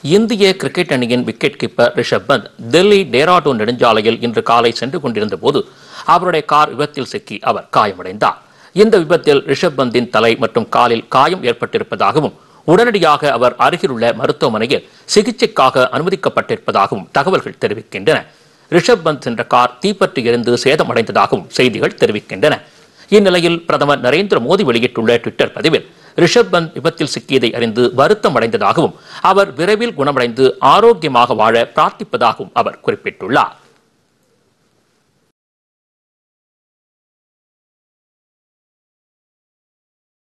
இந்திய கிரிக்கெட் அணியின் wicket keeper Rishabh Pant Delhi Dehradun நெடுஞ்சாலையில் இன்று காலை சென்று கொண்டிருந்த போது அவருடைய கார் விபத்தில் சிக்கி அவர் காயமடைந்தார் இந்த விபத்தில் ரிஷப் பந்தின் தலை மற்றும் காலில் காயம் ஏற்பட்டிருப்பதாகவும் உடனடியாக அவர் அருகிலுள்ள மருத்துவமனையில் சிகிச்சைக்காக அனுமதிக்கப்பட்டிருப்பதாகவும் தகவல்கள் தெரிவிக்கின்றன ரிஷப் பந்த் சென்ற கார் தீப்பற்றி எரிந்து சேதமடைந்ததாகவும் செய்திகள் தெரிவிக்கின்றன இந்நிலையில் பிரதமர் நரேந்திர மோடி வெளியிட்டுள்ள ட்விட்டர் பதிவில் ரிஷப் பந்த் விபத்தில் சிக்கியதை அறிந்து வருத்தம் அடைந்ததாகவும் அவர் விரைவில் குணமடைந்து ஆரோக்கியமாக வாழ பிரார்த்திப்பதாகவும் அவர் குறிப்பிட்டுள்ளார்